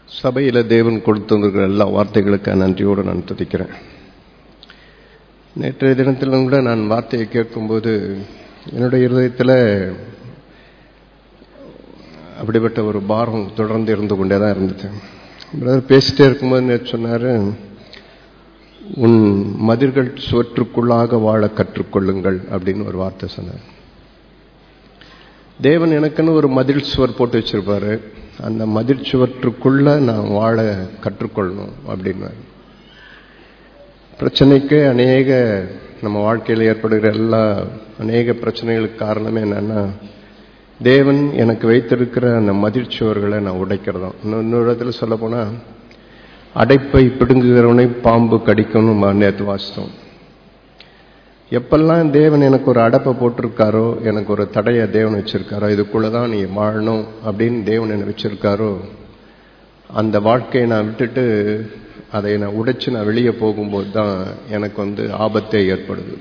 சபையில் தேவன் கொடுத்திருக்கிற எல்லா வார்த்தைகளுக்கு நன்றியோடு நான் துதிக்கிறேன் நேற்றைய தினத்திலும் கூட நான் வார்த்தையை கேட்கும்போது என்னுடைய இருதயத்தில் அப்படிப்பட்ட ஒரு பாரம் தொடர்ந்து இருந்து கொண்டே தான் இருந்தது பிரதர் பேசிட்டே இருக்கும்போது நேற்று சொன்னார் உன் மதிர்கள் சுவற்றுக்குள்ளாக வாழ கற்றுக்கொள்ளுங்கள் அப்படின்னு ஒரு வார்த்தை சொன்னார் தேவன் எனக்குன்னு ஒரு மதில் சுவர் போட்டு வச்சிருப்பாரு அந்த மதில் சுவற்றுக்குள்ள நான் வாழ கற்றுக்கொள்ளணும் அப்படின்னு பிரச்சனைக்கு அநேக நம்ம வாழ்க்கையில் ஏற்படுகிற எல்லா அநேக பிரச்சனைகளுக்கு காரணமே என்னன்னா தேவன் எனக்கு வைத்திருக்கிற அந்த மதில் சுவர்களை நான் உடைக்கிறதும் இன்னொரு இடத்துல சொல்ல போனா அடைப்பை பிடுங்குகிறவனை பாம்பு கடிக்கணும் நேற்று வாசித்தோம் எப்பெல்லாம் தேவன் எனக்கு ஒரு அடைப்பை போட்டிருக்காரோ எனக்கு ஒரு தடையை தேவன் வச்சிருக்காரோ இதுக்குள்ள தான் நீ வாழணும் அப்படின்னு தேவன் என்னை வச்சிருக்காரோ அந்த வாழ்க்கையை நான் விட்டுட்டு அதை நான் உடைச்சு நான் வெளியே போகும்போது தான் எனக்கு வந்து ஆபத்தே ஏற்படுது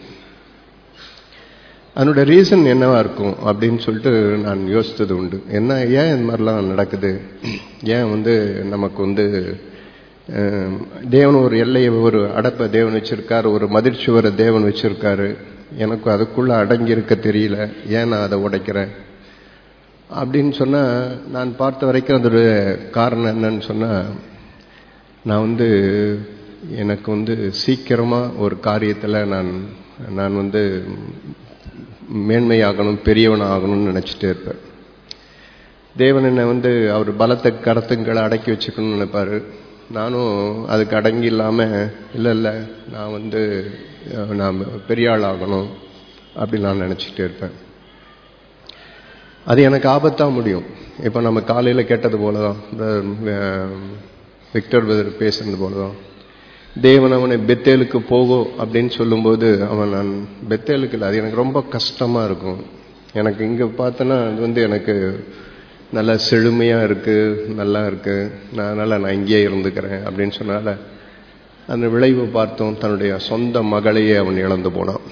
அதனோட ரீசன் என்னவா இருக்கும் அப்படின்னு சொல்லிட்டு நான் யோசித்தது உண்டு என்ன ஏன் இந்த மாதிரிலாம் நடக்குது ஏன் வந்து நமக்கு வந்து தேவன் ஒரு எல்லையை ஒரு அடப்பை தேவன் வச்சிருக்காரு ஒரு மதிர்ச்சுவரை தேவன் வச்சிருக்காரு எனக்கு அதுக்குள்ள அடங்கி இருக்க தெரியல ஏன் நான் அதை உடைக்கிறேன் அப்படின்னு சொன்னா நான் பார்த்த வரைக்கும் அதோட காரணம் என்னன்னு சொன்னா நான் வந்து எனக்கு வந்து சீக்கிரமா ஒரு காரியத்தில் நான் நான் வந்து மேன்மையாகணும் பெரியவன் ஆகணும்னு நினச்சிட்டே இருப்பேன் தேவன் என்னை வந்து அவர் பலத்தை கரத்துங்களை அடக்கி வச்சுக்கணும்னு நினைப்பாரு நானும் அதுக்கு அடங்கி இல்லாமல் இல்லை இல்லை நான் வந்து நான் பெரிய ஆள் ஆகணும் அப்படின்னு நான் நினச்சிட்டே இருப்பேன் அது எனக்கு ஆபத்தாக முடியும் இப்போ நம்ம காலையில் கேட்டது போல தான் இந்த விக்டர் பிரதர் பேசுனது போல தான் தேவன் அவனை பெத்தேலுக்கு போகோ அப்படின்னு சொல்லும்போது அவன் நான் பெத்தேலுக்கு இல்லை அது எனக்கு ரொம்ப கஷ்டமாக இருக்கும் எனக்கு இங்கே பார்த்தோன்னா அது வந்து எனக்கு நல்லா செழுமையாக இருக்குது நல்லா இருக்குது நான் அதனால் நான் இங்கேயே இருந்துக்கிறேன் அப்படின்னு சொன்னால அந்த விளைவு பார்த்தோம் தன்னுடைய சொந்த மகளையே அவன் இழந்து போனான்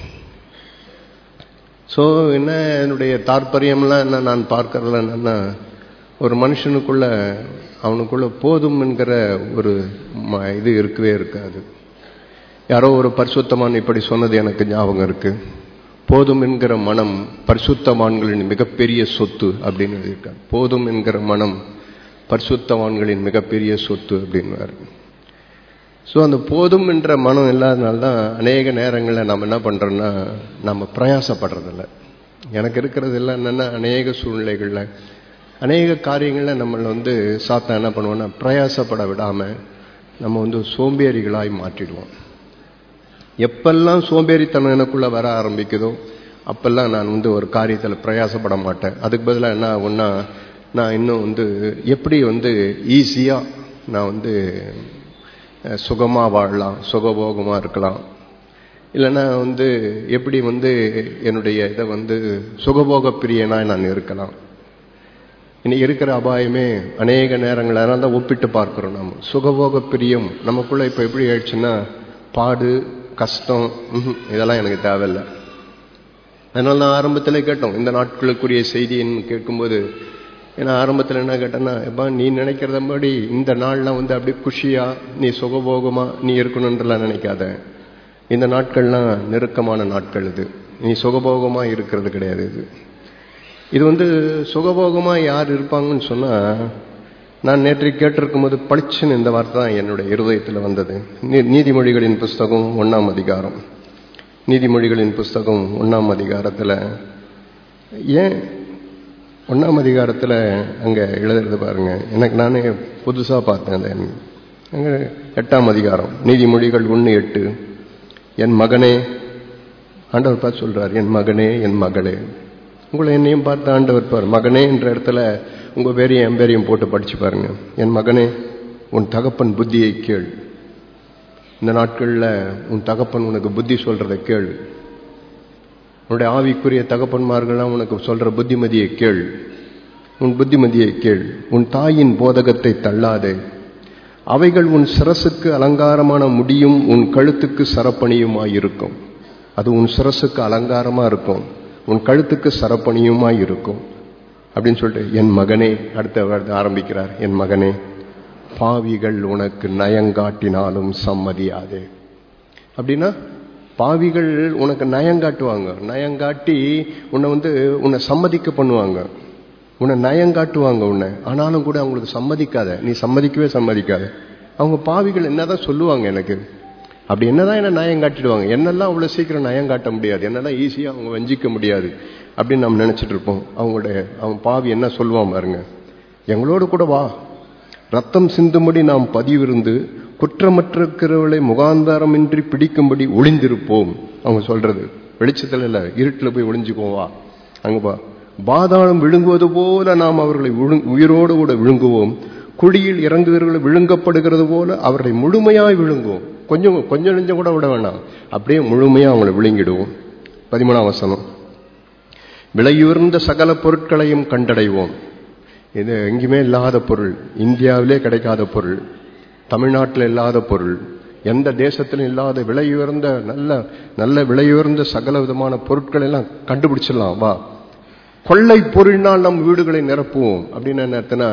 ஸோ என்ன என்னுடைய தாற்பயம்லாம் என்ன நான் பார்க்கறதுல என்னன்னா ஒரு மனுஷனுக்குள்ள அவனுக்குள்ள போதும் என்கிற ஒரு இது இருக்கவே இருக்காது யாரோ ஒரு பரிசுத்தமான் இப்படி சொன்னது எனக்கு ஞாபகம் இருக்கு போதும் என்கிற மனம் பரிசுத்தவான்களின் மிகப்பெரிய சொத்து அப்படின்னு எழுதியிருக்கார் போதும் என்கிற மனம் பரிசுத்தவான்களின் மிகப்பெரிய சொத்து அப்படின்னு ஸோ அந்த போதும் என்ற மனம் இல்லாதனால தான் அநேக நேரங்களில் நம்ம என்ன பண்ணுறோன்னா நம்ம பிரயாசப்படுறதில்ல எனக்கு இருக்கிறது எல்லாம் என்னென்னா அநேக சூழ்நிலைகளில் அநேக காரியங்களில் நம்மளை வந்து சாத்தா என்ன பண்ணுவோம்னா பிரயாசப்பட விடாமல் நம்ம வந்து சோம்பேறிகளாய் மாற்றிடுவோம் எப்பெல்லாம் சோம்பேறித்தனம் எனக்குள்ளே வர ஆரம்பிக்குதோ அப்பெல்லாம் நான் வந்து ஒரு காரியத்தில் பிரயாசப்பட மாட்டேன் அதுக்கு பதிலாக என்ன ஆகும்னா நான் இன்னும் வந்து எப்படி வந்து ஈஸியாக நான் வந்து சுகமாக வாழலாம் சுகபோகமாக இருக்கலாம் இல்லைன்னா வந்து எப்படி வந்து என்னுடைய இதை வந்து சுகபோக பிரியனாய் நான் இருக்கலாம் இன்னைக்கு இருக்கிற அபாயமே அநேக நேரங்கள் அதனால தான் ஒப்பிட்டு பார்க்கிறோம் நம்ம சுகபோக பிரியம் நமக்குள்ள இப்போ எப்படி ஆயிடுச்சுன்னா பாடு கஷ்டம் இதெல்லாம் எனக்கு தேவையில்லை அதனால தான் ஆரம்பத்தில் கேட்டோம் இந்த நாட்களுக்குரிய செய்தின்னு கேட்கும்போது ஏன்னா ஆரம்பத்தில் என்ன கேட்டேன்னா எப்பா நீ நினைக்கிறத மாதிரி இந்த நாள்லாம் வந்து அப்படியே குஷியா நீ சுகபோகமா நீ இருக்கணுன்றலாம் நினைக்காத இந்த நாட்கள்லாம் நெருக்கமான நாட்கள் இது நீ சுகபோகமா இருக்கிறது கிடையாது இது இது வந்து சுகபோகமா யார் இருப்பாங்கன்னு சொன்னா நான் நேற்று கேட்டிருக்கும் போது பளிச்சுன்னு இந்த வார்த்தை தான் என்னுடைய இருதயத்தில் வந்தது நீதிமொழிகளின் புஸ்தகம் ஒன்றாம் அதிகாரம் நீதிமொழிகளின் புஸ்தகம் ஒன்றாம் அதிகாரத்தில் ஏன் ஒன்றாம் அதிகாரத்தில் அங்கே எழுதுறது பாருங்க எனக்கு நானே புதுசாக பார்த்தேன் அதை அங்கே எட்டாம் அதிகாரம் நீதிமொழிகள் ஒன்று எட்டு என் மகனே ஆண்டவர் பார்த்து சொல்றார் என் மகனே என் மகளே உங்களை என்னையும் பார்த்து ஆண்டவர் பார் மகனே என்ற இடத்துல உங்கள் பேரையும் என் பேரையும் போட்டு படிச்சு பாருங்க என் மகனே உன் தகப்பன் புத்தியை கேள் இந்த நாட்களில் உன் தகப்பன் உனக்கு புத்தி சொல்றதை கேள் உன்னுடைய ஆவிக்குரிய தகப்பன்மார்கள்லாம் உனக்கு சொல்ற புத்திமதியை கேள் உன் புத்திமதியை கேள் உன் தாயின் போதகத்தை தள்ளாதே அவைகள் உன் சிரசுக்கு அலங்காரமான முடியும் உன் கழுத்துக்கு சரப்பணியுமாயிருக்கும் அது உன் சிரசுக்கு அலங்காரமா இருக்கும் உன் கழுத்துக்கு சரப்பணியுமாய் இருக்கும் அப்படின்னு சொல்லிட்டு என் மகனே அடுத்த வருடம் ஆரம்பிக்கிறார் என் மகனே பாவிகள் உனக்கு நயங்காட்டினாலும் சம்மதியாதே அப்படின்னா பாவிகள் உனக்கு நயங்காட்டுவாங்க நயங்காட்டி உன்னை வந்து உன்னை சம்மதிக்க பண்ணுவாங்க உன்னை நயங்காட்டுவாங்க உன்னை ஆனாலும் கூட அவங்களுக்கு சம்மதிக்காத நீ சம்மதிக்கவே சம்மதிக்காத அவங்க பாவிகள் என்னதான் சொல்லுவாங்க எனக்கு அப்படி என்னதான் என்ன நயம் காட்டிடுவாங்க என்னெல்லாம் அவ்வளோ சீக்கிரம் நயம் காட்ட முடியாது என்னெல்லாம் ஈஸியாக அவங்க வஞ்சிக்க முடியாது அப்படின்னு நம்ம நினச்சிட்டு இருப்போம் அவங்களுடைய அவன் பாவி என்ன சொல்லுவான் பாருங்க எங்களோடு கூட வா ரத்தம் சிந்தும்படி நாம் பதிவிருந்து குற்றமற்றிருக்கிறவளை முகாந்தாரமின்றி பிடிக்கும்படி ஒளிந்திருப்போம் அவங்க சொல்றது வெளிச்சத்தில் இல்லை இருட்டில் போய் ஒளிஞ்சுக்குவோம் வா அங்க வா பாதாளம் விழுங்குவது போல நாம் அவர்களை விழுங்- உயிரோடு கூட விழுங்குவோம் குழியில் இறங்குகிறவர்கள் விழுங்கப்படுகிறது போல அவர்களை முழுமையாய் விழுங்குவோம் கொஞ்சம் கொஞ்சம் நெஞ்சம் கூட விட வேணாம் அப்படியே முழுமையா அவங்களை விழுங்கிடுவோம் பதிமூணாம் வசனம் விலையுயர்ந்த சகல பொருட்களையும் கண்டடைவோம் இது எங்கேயுமே இல்லாத பொருள் இந்தியாவிலே கிடைக்காத பொருள் தமிழ்நாட்டில் இல்லாத பொருள் எந்த தேசத்திலும் இல்லாத விலையுயர்ந்த நல்ல நல்ல விலையுயர்ந்த சகல விதமான பொருட்களை எல்லாம் கண்டுபிடிச்சிடலாம் வா கொள்ளை பொருளினால் நம் வீடுகளை நிரப்புவோம் அப்படின்னு என்ன அர்த்தம்னா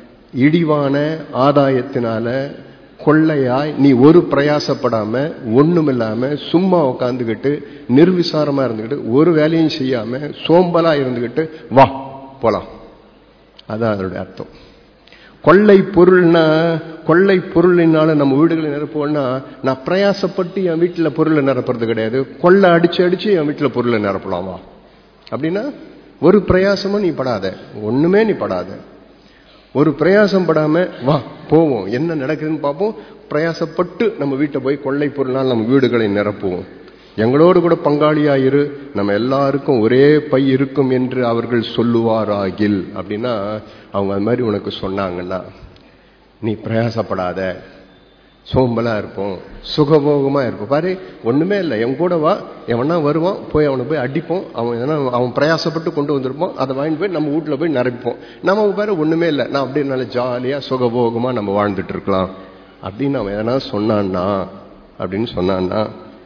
இடிவான ஆதாயத்தினால கொள்ளையாய் நீ ஒரு பிரயாசப்படாம ஒண்ணும் இல்லாம சும்மா உட்காந்துக்கிட்டு நிர்விசாரமா இருந்துக்கிட்டு ஒரு வேலையும் செய்யாம சோம்பலா இருந்துக்கிட்டு வா போலாம் அதான் அதனுடைய அர்த்தம் கொள்ளை பொருள்னா கொள்ளை பொருளினால நம்ம வீடுகளை நிரப்புவோம்னா நான் பிரயாசப்பட்டு என் வீட்டில் பொருளை நிரப்புறது கிடையாது கொள்ளை அடிச்சு அடிச்சு என் வீட்டில் பொருளை நிரப்பலாமா அப்படின்னா ஒரு பிரயாசமும் நீ படாத ஒண்ணுமே நீ படாத ஒரு பிரயாசம் படாம வா போவோம் என்ன நடக்குதுன்னு பார்ப்போம் பிரயாசப்பட்டு நம்ம வீட்டை போய் கொள்ளை பொருளால் நம்ம வீடுகளை நிரப்புவோம் எங்களோடு கூட பங்காளியாயிரு நம்ம எல்லாருக்கும் ஒரே பை இருக்கும் என்று அவர்கள் சொல்லுவாராகில் அப்படின்னா அவங்க அது மாதிரி உனக்கு சொன்னாங்கன்னா நீ பிரயாசப்படாத சோம்பலா இருப்போம் சுகபோகமா இருப்போம் பாரு ஒண்ணுமே இல்லை என் கூட வா எவனா வருவான் போய் அவனை போய் அடிப்போம் அவன் எதனா அவன் பிரயாசப்பட்டு கொண்டு வந்திருப்போம் அதை வாங்கிட்டு போய் நம்ம வீட்டுல போய் நிரப்பிப்போம் நம்ம பாரு ஒண்ணுமே இல்லை நான் அப்படியே நல்ல ஜாலியா சுகபோகமா நம்ம வாழ்ந்துட்டு இருக்கலாம் அப்படின்னு அவன் எதனா சொன்னான்னா அப்படின்னு சொன்னான்னா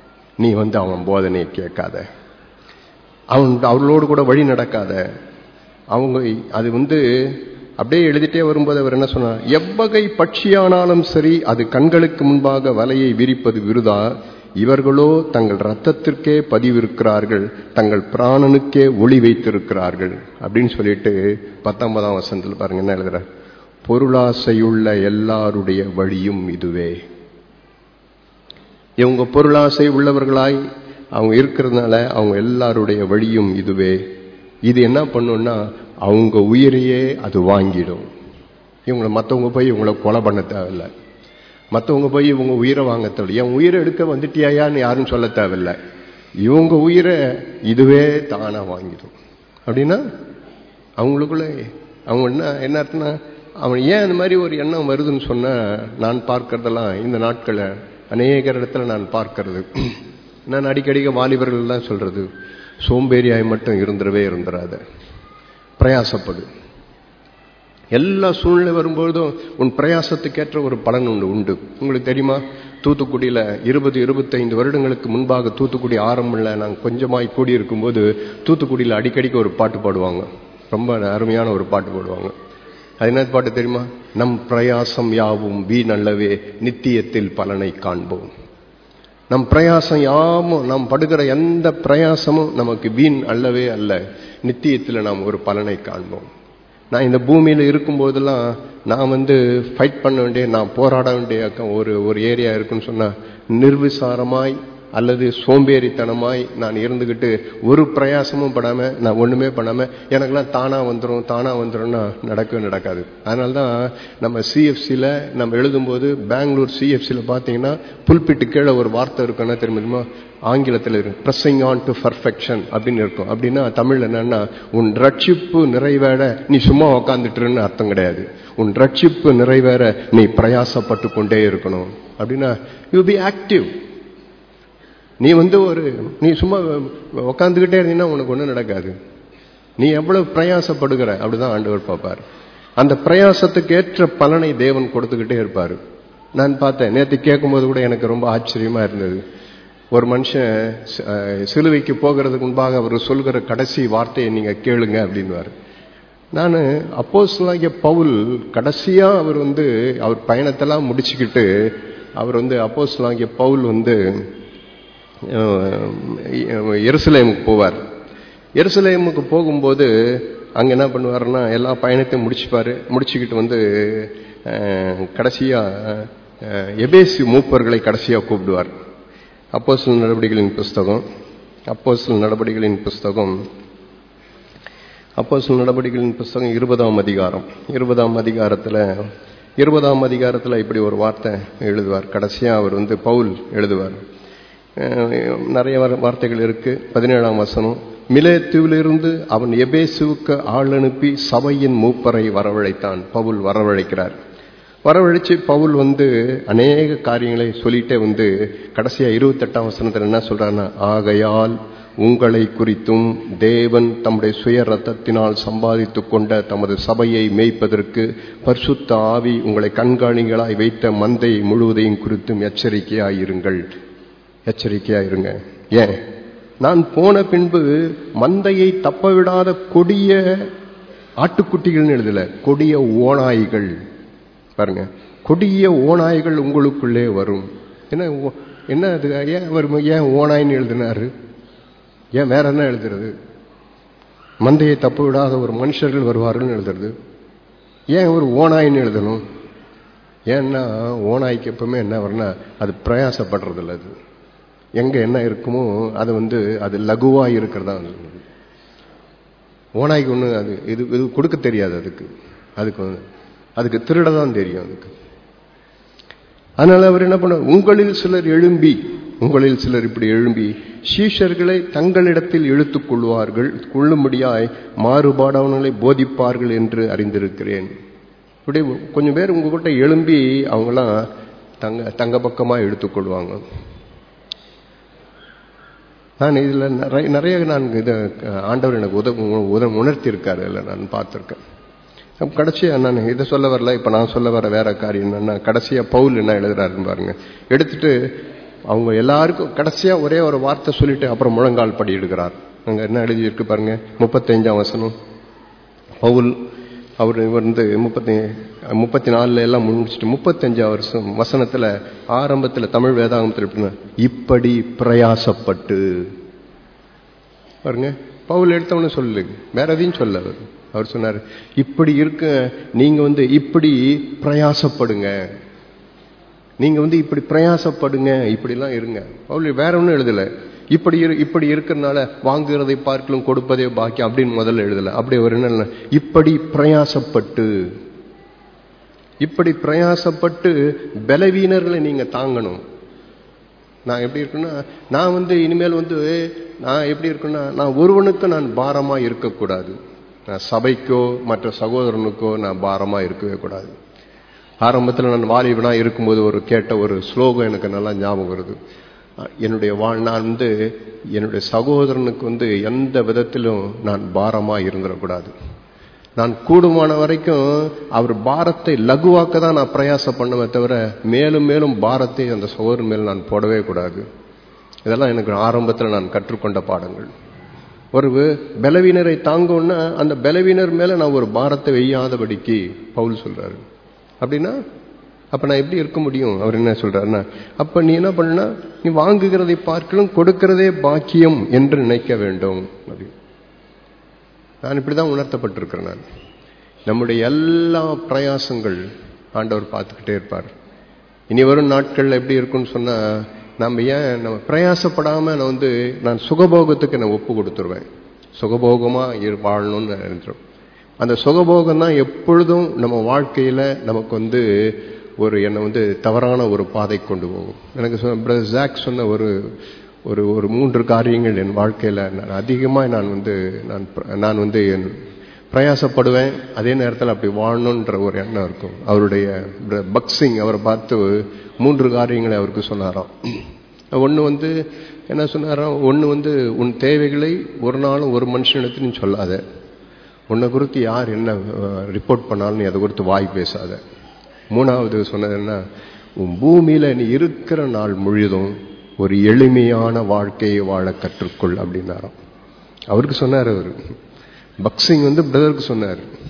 நீ வந்து அவன் போதனையை கேட்காத அவன் அவர்களோடு கூட வழி நடக்காத அவங்க அது வந்து அப்படியே எழுதிட்டே வரும்போது அவர் என்ன சொன்னார் எவ்வகை பட்சியானாலும் சரி அது கண்களுக்கு முன்பாக வலையை விரிப்பது விருதா இவர்களோ தங்கள் ரத்தத்திற்கே பதிவிருக்கிறார்கள் தங்கள் பிராணனுக்கே ஒளி வைத்திருக்கிறார்கள் அப்படின்னு சொல்லிட்டு பத்தொன்பதாம் வசனத்தில் பாருங்க என்ன எழுதுற பொருளாசையுள்ள எல்லாருடைய வழியும் இதுவே இவங்க பொருளாசை உள்ளவர்களாய் அவங்க இருக்கிறதுனால அவங்க எல்லாருடைய வழியும் இதுவே இது என்ன பண்ணும்னா அவங்க உயிரையே அது வாங்கிடும் இவங்களை மற்றவங்க போய் இவங்களை கொலை பண்ண தேவையில்லை மற்றவங்க போய் இவங்க உயிரை வாங்க தேவையில்லை என் உயிரை எடுக்க வந்துட்டியாயான்னு யாரும் சொல்ல தேவையில்லை இவங்க உயிரை இதுவே தானா வாங்கிடும் அப்படின்னா அவங்களுக்குள்ள அவங்க என்ன என்ன அர்த்தம்னா அவன் ஏன் அந்த மாதிரி ஒரு எண்ணம் வருதுன்னு சொன்னா நான் பார்க்கறதெல்லாம் இந்த நாட்களை அநேக இடத்துல நான் பார்க்கறது நான் அடிக்கடிக்க வாலிபர்கள் தான் சொல்றது சோம்பேறியாய் மட்டும் இருந்துடவே இருந்துடாத பிரயாசப்படு எல்லா சூழ்நிலை வரும்பொழுதும் உன் பிரயாசத்துக்கேற்ற ஒரு பலன் உண்டு உண்டு உங்களுக்கு தெரியுமா தூத்துக்குடியில் இருபது இருபத்தைந்து வருடங்களுக்கு முன்பாக தூத்துக்குடி ஆரம்பில் நாங்கள் கொஞ்சமாய் கூடி இருக்கும்போது தூத்துக்குடியில் அடிக்கடிக்கு ஒரு பாட்டு பாடுவாங்க ரொம்ப அருமையான ஒரு பாட்டு பாடுவாங்க அது என்ன பாட்டு தெரியுமா நம் பிரயாசம் யாவும் வீணல்லவே நித்தியத்தில் பலனை காண்போம் நம் பிரயாசம் யாமும் நாம் படுகிற எந்த பிரயாசமும் நமக்கு வீண் அல்லவே அல்ல நித்தியத்தில் நாம் ஒரு பலனை காண்போம் நான் இந்த பூமியில் இருக்கும்போதெல்லாம் நான் வந்து ஃபைட் பண்ண வேண்டிய நான் போராட வேண்டிய ஒரு ஒரு ஏரியா இருக்குன்னு சொன்னா நிர்விசாரமாய் அல்லது சோம்பேறித்தனமாய் நான் இருந்துக்கிட்டு ஒரு பிரயாசமும் படாம நான் ஒண்ணுமே பண்ணாம எனக்கெல்லாம் தானா வந்துடும் தானா வந்துடும்னா நடக்கவே நடக்காது அதனால தான் நம்ம சிஎஃப்சியில் நம்ம எழுதும்போது பெங்களூர் சிஎஃப்சியில் பார்த்தீங்கன்னா புல்பிட்டு கீழே ஒரு வார்த்தை இருக்குன்னா தெரியுமா ஆங்கிலத்தில் இருக்கு ப்ரெஸ்ஸிங் ஆன் டு பர்ஃபெக்ஷன் அப்படின்னு இருக்கும் அப்படின்னா தமிழ் என்னன்னா உன் ரட்சிப்பு நிறைவேற நீ சும்மா உக்காந்துட்டுருன்னு அர்த்தம் கிடையாது உன் ரட்சிப்பு நிறைவேற நீ பிரயாசப்பட்டு கொண்டே இருக்கணும் அப்படின்னா யூ பி ஆக்டிவ் நீ வந்து ஒரு நீ சும்மா உக்காந்துக்கிட்டே இருந்தீங்கன்னா உனக்கு ஒன்றும் நடக்காது நீ எவ்வளவு பிரயாசப்படுகிற அப்படிதான் ஆண்டவர் பார்ப்பார் அந்த பிரயாசத்துக்கு ஏற்ற பலனை தேவன் கொடுத்துக்கிட்டே இருப்பார் நான் பார்த்தேன் நேற்று கேட்கும்போது கூட எனக்கு ரொம்ப ஆச்சரியமா இருந்தது ஒரு மனுஷன் சிலுவைக்கு போகிறதுக்கு முன்பாக அவர் சொல்கிற கடைசி வார்த்தையை நீங்க கேளுங்க அப்படின்வார் நான் அப்போஸ்தலனாகிய பவுல் கடைசியா அவர் வந்து அவர் பயணத்தெல்லாம் முடிச்சுக்கிட்டு அவர் வந்து அப்போஸ்தலனாகிய பவுல் வந்து அஹ், எருசலேமுக்கு போவார் எருசலேமுக்கு போகும்போது அங்க என்ன பண்ணுவாருன்னா எல்லா பயணத்தையும் முடிச்சுப்பாரு முடிச்சுக்கிட்டு வந்து அஹ், கடைசியா அஹ், எபேசு மூப்பர்களை கடைசியா கூப்பிடுவார் அப்போஸ்தலர் நடவடிக்கைகளின் புஸ்தகம் அப்போஸ்தலர் நடவடிக்கைகளின் புஸ்தகம் அப்போஸ்தலர் நடவடிக்கைகளின் புஸ்தகம் இருபதாம் அதிகாரம் இருபதாம் அதிகாரத்துல இருபதாம் அதிகாரத்துல இப்படி ஒரு வார்த்தை எழுதுவார் கடைசியா அவர் வந்து பவுல் எழுதுவார் அஹ் நிறைய வார- வார்த்தைகள் இருக்கு பதினேழாம் வசனம் மிலேத்துவிலிருந்து அவன் எபேசுவுக்கு ஆள் அனுப்பி சபையின் மூப்பரை வரவழைத்தான் பவுல் வரவழைக்கிறார் வரவழைச்சு பவுல் வந்து அநேக காரியங்களை சொல்லிட்டே வந்து கடைசியா இருபத்தெட்டாம் வசனத்தில் என்ன சொல்றாருன்னா ஆகையால் உங்களை குறித்தும் தேவன் தம்முடைய சுய ரத்தத்தினால் சம்பாதித்துக் கொண்ட தமது சபையை மேய்ப்பதற்கு பரிசுத்த ஆவி உங்களை கண்காணிகளாய் வைத்த மந்தை முழுவதையும் குறித்தும் எச்சரிக்கையாயிருங்கள் எச்சரிக்கையாயிருங்க ஏன் நான் போன பின்பு மந்தையை தப்பவிடாத கொடிய ஆட்டுக்குட்டிகள்னு எழுதல கொடிய ஓநாய்கள் பாருங்க கொடிய ஓநாய்கள் உங்களுக்குள்ளே வரும் என்ன ஓ- என்ன அது ஏன் அவர் ஏன் ஓநாய்ன்னு எழுதினாரு ஏன் வேற என்ன எழுதுறது மந்தையை தப்பு விடாத ஒரு மனுஷர்கள் வருவார்கள்னு எழுதுறது ஏன் ஒரு ஓநாய்ன்னு எழுதணும் ஏன்னா ஓநாய்க்கு எப்பவுமே என்ன வரும்னா அது பிரயாசப்படுறது இல்லை அது எங்க என்ன இருக்குமோ அது வந்து அது லகுவா இருக்கிறதா அது. ஓநாய்க்கு ஒண்ணு அது இது இது கொடுக்க தெரியாது அதுக்கு அதுக்கு வந்து- அதுக்கு திருட தான் தெரியும் அதுக்கு அதனால அவர் என்ன பண்ண உங்களில் சிலர் எழும்பி உங்களில் சிலர் இப்படி எழும்பி சீஷர்களை தங்களிடத்தில் இழுத்துக் கொள்வார்கள் கொள்ளும்படியாய் மாறுபாடானவர்களை போதிப்பார்கள் என்று அறிந்திருக்கிறேன் இப்படி கொஞ்சம் பேர் உங்ககிட்ட எழும்பி அவங்களாம் தங்க தங்க பக்கமா எடுத்துக்கொள்வாங்க நான் இதுல நிறைய நிறைய நான் இதை ஆண்டவர் எனக்கு உத உத உணர்த்தி இருக்காரு இல்லை நான் பார்த்துருக்கேன் அப்ப கடைசியா நான் இதை சொல்ல வரல இப்ப நான் சொல்ல வர வேற காரியம் என்னன்னா கடைசியா பவுல் என்ன எழுதுறாருன்னு பாருங்க எடுத்துட்டு அவங்க எல்லாருக்கும் கடைசியா ஒரே ஒரு வார்த்தை சொல்லிட்டு அப்புறம் முழங்கால் படி எடுக்கிறார் அங்க என்ன எழுதி இருக்கு பாருங்க முப்பத்தஞ்சாம் வசனம் பவுல் அவர் இவர் வந்து முப்பத்தி முப்பத்தி நாலுல எல்லாம் முடிச்சுட்டு முப்பத்தஞ்சாம் வருஷம் வசனத்துல ஆரம்பத்துல தமிழ் வேதாகமத்தில் எப்படின்னா இப்படி பிரயாசப்பட்டு பாருங்க பவுல் எடுத்தவனு சொல்லு வேற எதையும் சொல்ல அவர் அவர் சொன்னார் இப்படி இருக்க நீங்க வந்து இப்படி பிரயாசப்படுங்க நீங்க வந்து இப்படி பிரயாசப்படுங்க இப்படிலாம் இருங்க பவுல் வேற ஒன்றும் எழுதல இப்படி இரு இப்படி இருக்கிறதுனால வாங்குறதை பார்க்கலும் கொடுப்பதே பாக்கி அப்படின்னு முதல்ல எழுதல அப்படி அவர் என்ன எழுதல? இப்படி பிரயாசப்பட்டு இப்படி பிரயாசப்பட்டு பலவீனர்களை நீங்க தாங்கணும் நான் எப்படி இருக்குன்னா நான் வந்து இனிமேல் வந்து நான் எப்படி இருக்குன்னா நான் ஒருவனுக்கு நான் பாரமா இருக்கக்கூடாது நான் சபைக்கோ மற்ற சகோதரனுக்கோ நான் பாரமா இருக்கவே கூடாது ஆரம்பத்தில் நான் வாலிபனா இருக்கும்போது ஒரு கேட்ட ஒரு ஸ்லோகம் எனக்கு நல்லா ஞாபகம் வருது என்னுடைய வாழ் நான் வந்து என்னுடைய சகோதரனுக்கு வந்து எந்த விதத்திலும் நான் பாரமா இருந்துடக்கூடாது நான் கூடுமான வரைக்கும் அவர் பாரத்தை லகுவாக்க தான் நான் பிரயாசம் பண்ணுவே தவிர மேலும் மேலும் பாரத்தை அந்த சகோதரன் மேல் நான் போடவே கூடாது இதெல்லாம் எனக்கு ஆரம்பத்தில் நான் கற்றுக்கொண்ட பாடங்கள் ஒரு பலவீனரை தாங்கணும்னா அந்த பலவீனர் மேல நான் ஒரு பாரத்தை வெய்யாதபடிக்கு பவுல் சொல்றாரு அப்படின்னா அப்ப நான் எப்படி இருக்க முடியும் அவர் என்ன சொல்றாருன்னா அப்ப நீ என்ன பண்ணா நீ வாங்குகிறதை பார்க்கலும் கொடுக்கிறதே பாக்கியம் என்று நினைக்க வேண்டும் அப்படி நான் இப்படிதான் உணர்த்தப்பட்டிருக்கிறேன் நான் நம்முடைய எல்லா பிரயாசங்கள் ஆண்டவர் பார்த்துக்கிட்டே இருப்பார் இனி வரும் நாட்கள்ல எப்படி இருக்கும்னு சொன்னா நம்ம ஏன் நம்ம பிரயாசப்படாம நான் வந்து நான் சுகபோகத்துக்கு நான் ஒப்பு கொடுத்துருவேன் சுகபோகமா இரு- வாழணும்னு நான் நினைக்கிறோம் அந்த சுகபோகம் தான் எப்பொழுதும் நம்ம வாழ்க்கையில நமக்கு வந்து ஒரு என்னை வந்து தவறான ஒரு பாதை கொண்டு போகும் எனக்கு சொன்ன பிரதர் ஜாக் சொன்ன ஒரு ஒரு ஒரு மூன்று காரியங்கள் என் வாழ்க்கையில நான் அதிகமாக நான் வந்து நான் பிர- நான் வந்து என் பிரயாசப்படுவேன் அதே நேரத்தில் அப்படி வாழணுன்ற ஒரு எண்ணம் இருக்கும் அவருடைய பிர- பக்சிங் அவரை பார்த்து மூன்று காரியங்களை அவருக்கு சொன்னாராம் ஒன்று வந்து என்ன சொன்னாராம் ஒன்று வந்து உன் தேவைகளை ஒரு நாளும் ஒரு மனுஷனிடத்து நீ சொல்லாத உன்னை குறித்து யார் என்ன ரிப்போர்ட் பண்ணாலும் நீ அதை குறித்து வாய் பேசாத மூணாவது சொன்னது என்ன உன் பூமியில நீ இருக்கிற நாள் முழுதும் ஒரு எளிமையான வாழ்க்கையை வாழ கற்றுக்கொள் அப்படின்னாராம் அவருக்கு சொன்னார் அவர் பக்சிங் வந்து பிரதருக்கு சொன்னார்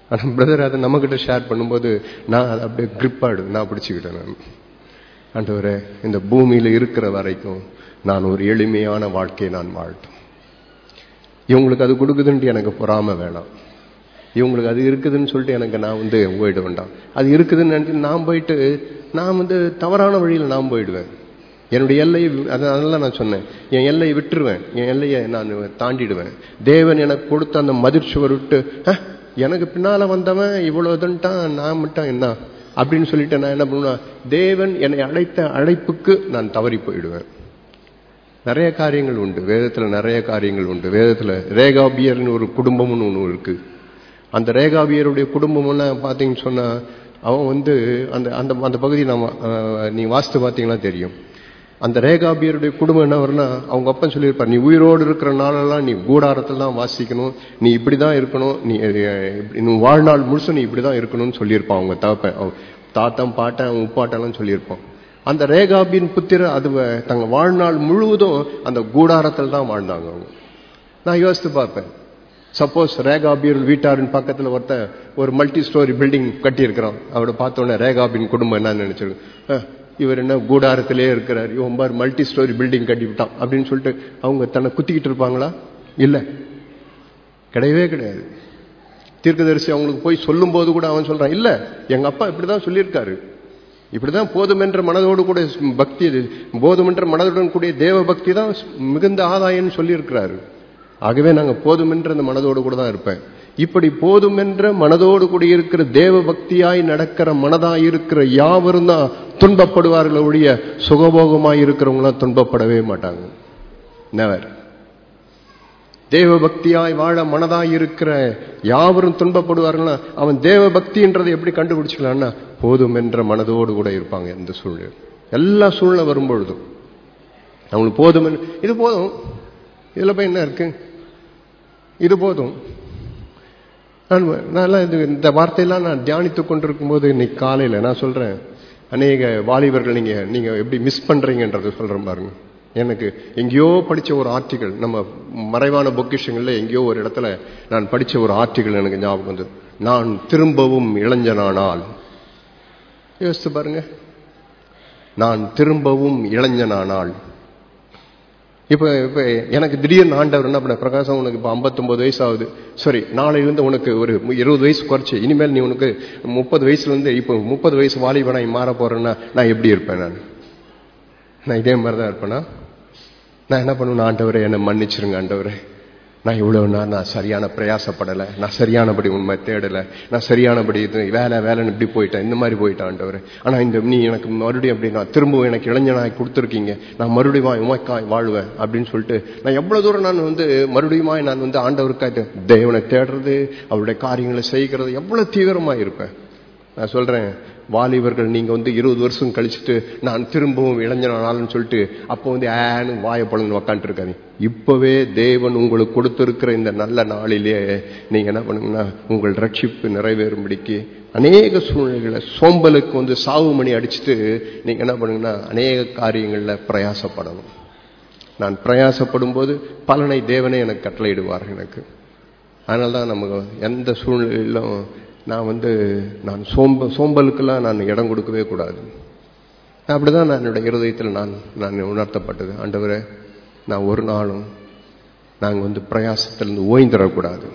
ஆனால் பிரதர் அதை நம்மக்கிட்ட ஷேர் பண்ணும்போது நான் அதை அப்படியே grip-ஆ நான் பிடிச்சிக்கிட்டேன் நான் ஆண்டவரே இந்த பூமியில இருக்கிற வரைக்கும் நான் ஒரு எளிமையான வாழ்க்கையை நான் வாழட்டும் இவங்களுக்கு அது கொடுக்குதுன்ட்டு எனக்கு பொறாம வேணாம் இவங்களுக்கு அது இருக்குதுன்னு சொல்லிட்டு எனக்கு நான் வந்து போயிட வேண்டாம் அது இருக்குதுன்னு நினைச்சு நான் போயிட்டு நான் வந்து தவறான வழியில் நான் போயிடுவேன் என்னுடைய எல்லையை அதனால நான் சொன்னேன் என் எல்லையை விட்டுருவேன் என் எல்லையை நான் தாண்டிடுவேன் தேவன் எனக்கு கொடுத்த அந்த மதிர்ச்சுவர் விட்டு "அஹ், எனக்கு பின்னால வந்தவன் இவ்வளவுதுன்ட்டான் நான் மட்டும் என்ன அப்படின்னு சொல்லிட்டு நான் என்ன பண்ணுவேன் தேவன் என்னை அழைத்த அழைப்புக்கு நான் தவறி போயிடுவேன் நிறைய காரியங்கள் உண்டு வேதத்துல நிறைய காரியங்கள் உண்டு வேதத்துல ரேகாபியர்னு ஒரு குடும்பம்னு ஒன்று இருக்கு அந்த ரேகாபியருடைய குடும்பம்னா பார்த்தீங்கன்னு சொன்னா அவன் வந்து அந்த அந்த அந்த பகுதி நம்ம அஹ், நீ வாஸ்து பார்த்தீங்கன்னா தெரியும் அந்த ரேகாபியருடைய குடும்பம் என்ன வரும்னா அவங்க அப்பன் சொல்லியிருப்பார் நீ உயிரோடு இருக்கிற நாளெல்லாம் நீ கூடாரத்தில் தான் வாசிக்கணும் நீ இப்படி தான் இருக்கணும் நீ அஹ், இப்படி- நீ வாழ்நாள் முழுசும் நீ இப்படி தான் இருக்கணும்னு சொல்லியிருப்பான் அவங்க தாப்பன் அவன் தாத்தன் பாட்டன் அவன் உப்பாட்டெல்லாம் சொல்லியிருப்பான் அந்த ரேகாபியின் புத்திரர் அது வ- தங்க வாழ்நாள் முழுவதும் அந்த கூடாரத்தில் தான் வாழ்ந்தாங்க அவங்க நான் யோசித்து பார்ப்பேன் சப்போஸ் ரேகாபீர் வீட்டாரின் பக்கத்துல ஒருத்தன் ஒரு மல்டி ஸ்டோரி பில்டிங் கட்டியிருக்கிறான் அவரை பார்த்த உடனே ரேகாபின் குடும்பம் என்ன நினைச்சிருக்கு "அஹ், இவர் என்ன கூடாரத்திலே இருக்கிறார் இவன் பார் மல்டி ஸ்டோரி பில்டிங் கட்டி விட்டான் அப்படின்னு சொல்லிட்டு அவங்க தன்னை குத்திக்கிட்டு இருப்பாங்களா இல்ல கிடையவே கிடையாது தீர்க்கதரிசி அவங்களுக்கு போய் சொல்லும்போது கூட அவன் சொல்றான் இல்ல எங்க அப்பா இப்படிதான் சொல்லியிருக்காரு இப்படிதான் போதுமென்ற மனதோடு கூட பக்தி போதுமென்ற மனதுடன் கூடிய தேவ பக்தி தான் மிகுந்த ஆதாயம்னு சொல்லியிருக்கிறாரு ஆகவே நாங்க போதுமென்ற அந்த மனதோடு கூட தான் இருப்பேன் இப்படி போதுமென்ற மனதோடு கூட இருக்கிற தேவ பக்தியாய் நடக்கிற மனதாய் இருக்கிற யாவரும் தான் துன்பப்படுவார்கள் ஒழிய சுகபோகமாய் இருக்கிறவங்களாம் துன்பப்படவே மாட்டாங்க நெவர் தேவ பக்தியாய் வாழ மனதாய் இருக்கிற யாவரும் துன்பப்படுவார்கள்னா அவன் தேவ பக்தின்றதை எப்படி கண்டுபிடிச்சிக்கலாம்னா போதும் என்ற மனதோடு கூட இருப்பாங்க எந்த சூழ்நிலை எல்லா சூழ்நிலை வரும்பொழுதும் அவங்களுக்கு போதும் என்று- இது போதும் இதுல போய் என்ன இருக்கு இது போதும் நான் நான் இது இந்த வார்த்தையெல்லாம் நான் தியானித்துக் கொண்டிருக்கும் போது இன்னைக்கு காலையில நான் சொல்றேன் அநேக வாலிபர்கள் நீங்க நீங்க எப்படி மிஸ் பண்றீங்கன்றதை சொல்றேன் பாருங்க எனக்கு எங்கேயோ படிச்ச ஒரு ஆர்டிகள் நம்ம மறைவான பொக்கிஷங்கள்ல எங்கேயோ ஒரு இடத்துல நான் படிச்ச ஒரு ஆர்டிகள் எனக்கு ஞாபகம் வந்து நான் திரும்பவும் இளைஞனானால் யோசித்து பாருங்க நான் திரும்பவும் இளைஞனானால் இப்ப இப்ப எனக்கு திடீர்னு ஆண்டவர் என்ன பண்ண பிரகாசம் உனக்கு இப்ப 59 வயசு ஆகுது சரி நாளையிலிருந்து உனக்கு ஒரு இருபது வயசு குறைச்சு இனிமேல் நீ உனக்கு முப்பது வயசுல இருந்து இப்போ முப்பது வயசு வாலிபனாய் மாற போறேன்னா நான் எப்படி இருப்பேன் நான் நான் இதே மாதிரி தான் இருப்பேனா நான் என்ன பண்ணுவேன் ஆண்டவரே என்னை மன்னிச்சிருங்க ஆண்டவரே நான் இவ்வளவு நாள் நான் சரியான பிரயாசப்படலை நான் சரியானபடி உண்மை தேடலை நான் சரியானபடி இது வேலை வேலைன்னு இப்படி போயிட்டேன் இந்த மாதிரி போயிட்டேன் ஆண்டவரே ஆனா இந்த நீ எனக்கு மறுபடியும் அப்படி நான் திரும்பவும் எனக்கு இளைஞனாய் கொடுத்துருக்கீங்க நான் மறுபடியும் வா- உமக்காய் வாழ்வேன் அப்படின்னு சொல்லிட்டு நான் எவ்வளவு தூரம் நான் வந்து மறுபடியுமாய் நான் வந்து ஆண்டவருக்காய் தேவனை தேடுறது அவருடைய காரியங்களை செய்கிறது எவ்வளவு தீவிரமா இருப்பேன் நான் சொல்றேன் வாலிபர்கள் நீங்க வந்து இருபது வருஷம் கழிச்சுட்டு நான் திரும்பவும் இளைஞனானாலும் சொல்லிட்டு அப்போ வந்து ஏன்னு வாயை பழந்து உக்காந்துட்டு இருக்காதீங்க இப்பவே தேவன் உங்களுக்கு கொடுத்திருக்கிற இந்த நல்ல நாளிலே நீங்க என்ன பண்ணுங்கன்னா உங்கள் ரட்சிப்பு நிறைவேறும்படிக்கு அநேக சூழ்நிலைகளை சோம்பலுக்கு வந்து சாவு மணி அடிச்சுட்டு நீங்க என்ன பண்ணுங்கன்னா அநேக காரியங்கள்ல பிரயாசப்படணும் நான் பிரயாசப்படும் போது பலனை தேவனே எனக்கு கட்டளையிடுவார் எனக்கு அதனால தான் நமக்கு எந்த சூழ்நிலையிலும் நான் வந்து நான் சோம்ப சோம்பலுக்கெல்லாம் நான் இடம் கொடுக்கவே கூடாது அப்படிதான் நான் என்னுடைய இருதயத்தில் நான் நான் உணர்த்தப்பட்டது ஆண்டவரே நான் ஒரு நாளும் நாங்கள் வந்து பிரயாசத்திலிருந்து ஓய்ந்துடக்கூடாது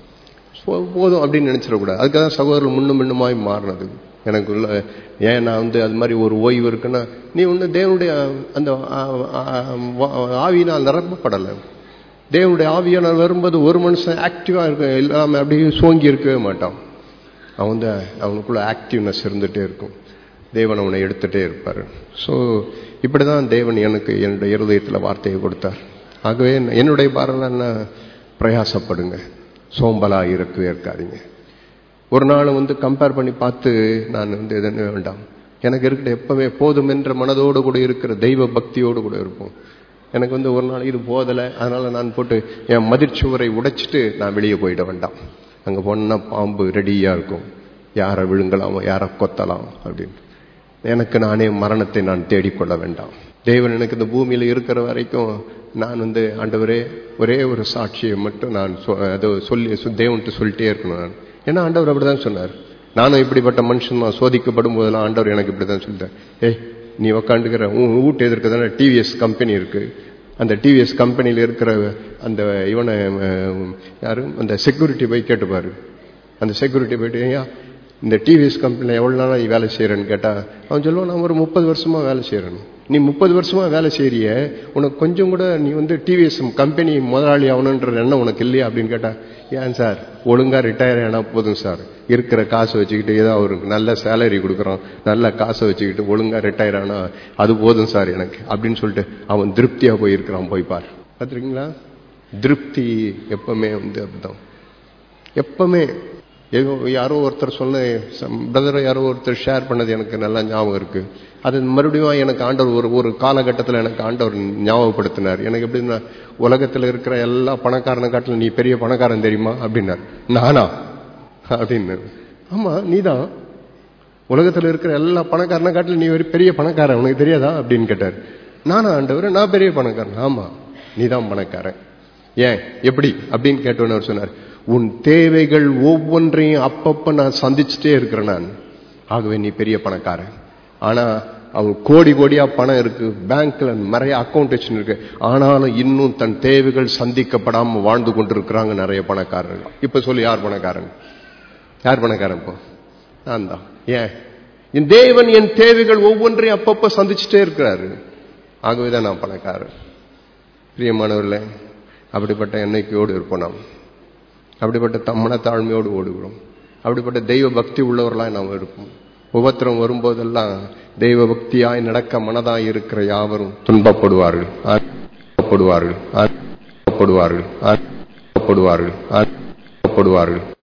போ- போதும் அப்படின்னு நினைச்சிடக்கூடாது அதுக்காக தான் சகோதரர் முன்னும் முன்னுமாய் மாறினது எனக்கு உள்ள ஏன் நான் வந்து அது மாதிரி ஒரு ஓய்வு இருக்குன்னா நீ ஒன்று தேவனுடைய அந்த ஆ- ஆ- வா- ஆவியினால் நிரப்பப்படலை தேவனுடைய ஆவியானவர் வரும்போது ஒரு மனுஷன் ஆக்டிவா இருக்க இல்லாம அப்படியே சோங்கி இருக்கவே மாட்டான் அவன் வந்து அவனுக்குள்ள ஆக்டிவ்னஸ் இருந்துட்டே இருக்கும் தேவன் அவனை எடுத்துட்டே இருப்பார் ஸோ இப்படிதான் தேவன் எனக்கு என்னுடைய இருதயத்தில் வார்த்தையை கொடுத்தார் ஆகவே என்னுடைய பாரம் என்ன பிரயாசப்படுங்க சோம்பலா இருக்கவே இருக்காதீங்க ஒரு நாள் வந்து கம்பேர் பண்ணி பார்த்து நான் வந்து எதுன்னு வேண்டாம் எனக்கு இருக்கிற எப்பவுமே போதும் என்ற மனதோடு கூட இருக்கிற தெய்வ பக்தியோடு கூட இருப்போம் எனக்கு வந்து ஒரு நாள் இது போதலை அதனால நான் போட்டு என் மதிர்ச்சுவரை உடைச்சிட்டு நான் வெளியே போயிட வேண்டாம் அங்கே போனா பாம்பு ரெடியா இருக்கும் யாரை விழுங்கலாம் யாரை கொத்தலாம் அப்படின்னு எனக்கு நானே மரணத்தை நான் தேடிக்கொள்ள வேண்டாம் தேவன் எனக்கு இந்த பூமியில இருக்கிற வரைக்கும் நான் வந்து ஆண்டவரே ஒரே ஒரு சாட்சியை மட்டும் நான் சொ- அதை சொல்லி சொ- தேவன்ட்டு சொல்லிட்டே இருக்கணும் நான் ஏன்னா ஆண்டவர் அப்படிதான் சொன்னார் நானும் இப்படிப்பட்ட மனுஷன் நான் சோதிக்கப்படும் போதெல்லாம் ஆண்டவர் எனக்கு இப்படிதான் சொல்லிட்டார் ஏய் நீ உக்காண்டுக்கிற உன் வீட்டு எதிர்க்கு தானே டிவிஎஸ் கம்பெனி இருக்கு அந்த டிவிஎஸ் கம்பெனியில் இருக்கிற அந்த இவனை அஹ், யாரு அந்த செக்யூரிட்டி போய் கேட்டுப்பாரு அந்த செக்யூரிட்டி போயிட்டு ஐயா இந்த டிவிஎஸ் கம்பெனியில் எவ்வளோ நாளாக நீ வேலை செய்கிறேன்னு கேட்டால் அவன் சொல்லுவான் நான் ஒரு முப்பது வருஷமா வேலை செய்கிறேன் நீ முப்பது வருஷமா வேலை செய்கிறிய உனக்கு கொஞ்சம் கூட நீ வந்து டிவிஎஸ் கம்பெனி முதலாளி ஆகணுன்ற எண்ணம் உனக்கு இல்லையா அப்படின்னு கேட்டா ஏன் சார் ஒழுங்கா ரிட்டையர் ஆனா போதும் சார் இருக்கிற காசை வச்சுக்கிட்டு ஏதோ அவருக்கு நல்ல சேலரி கொடுக்குறோம் நல்ல காசை வச்சுக்கிட்டு ஒழுங்கா ரிட்டையர் ஆனா அது போதும் சார் எனக்கு அப்படின்னு சொல்லிட்டு அவன் திருப்தியா போயிருக்கிறான் போய் பார் பார்த்துருக்கீங்களா திருப்தி எப்பவுமே வந்து அப்படிதான் எப்பவுமே ஏதோ யாரோ ஒருத்தர் சொன்ன பிரதரை யாரோ ஒருத்தர் ஷேர் பண்ணது எனக்கு நல்லா ஞாபகம் இருக்கு அது மறுபடியும் எனக்கு ஆண்டவர் ஒரு ஒரு காலகட்டத்தில் எனக்கு ஆண்டவர் ஞாபகப்படுத்தினார் எனக்கு எப்படின்னா உலகத்தில் இருக்கிற எல்லா பணக்காரனை காட்டிலும் நீ பெரிய பணக்காரன் தெரியுமா அப்படின்னார் நானா அப்படின்னு ஆமா நீதான் உலகத்தில் இருக்கிற எல்லா பணக்காரனை காட்டிலும் நீ ஒரு பெரிய பணக்காரன் உனக்கு தெரியாதா அப்படின்னு கேட்டார் நானா ஆண்டவர் நான் பெரிய பணக்காரன் ஆமா நீதான் பணக்காரன் ஏன் எப்படி அப்படின்னு கேட்டோன்னு அவர் சொன்னார் உன் தேவைகள் ஒவ்வொன்றையும் அப்பப்ப நான் சந்திச்சுட்டே இருக்கிறேன் நான் ஆகவே நீ பெரிய பணக்காரன் ஆனா அவங்க கோடி கோடியா பணம் இருக்கு பேங்க்ல நிறைய அக்கௌண்ட் இருக்கு ஆனாலும் இன்னும் தன் தேவைகள் சந்திக்கப்படாம வாழ்ந்து கொண்டிருக்கிறாங்க நிறைய பணக்காரர்கள் இப்ப சொல்லி யார் பணக்காரன் யார் பணக்காரன் இப்போ நான் தான் ஏன் என் தேவன் என் தேவைகள் ஒவ்வொன்றையும் அப்பப்ப சந்திச்சுட்டே இருக்கிறாரு ஆகவேதான் நான் பணக்காரன் பிரியமானவர்களே அப்படிப்பட்ட எண்ணிக்கையோடு இருப்போம் நாம் அப்படிப்பட்ட தம்மன தாழ்மையோடு ஓடுகிறோம் அப்படிப்பட்ட தெய்வ பக்தி உள்ளவர்களாய் நாம் இருப்போம் உபத்திரம் வரும்போதெல்லாம் தெய்வ பக்தியாய் நடக்க மனதாய் இருக்கிற யாவரும் துன்பப்படுவார்கள் துன்பப்படுவார்கள் துன்பப்படுவார்கள் துன்பப்படுவார்கள் துன்பப்படுவார்கள்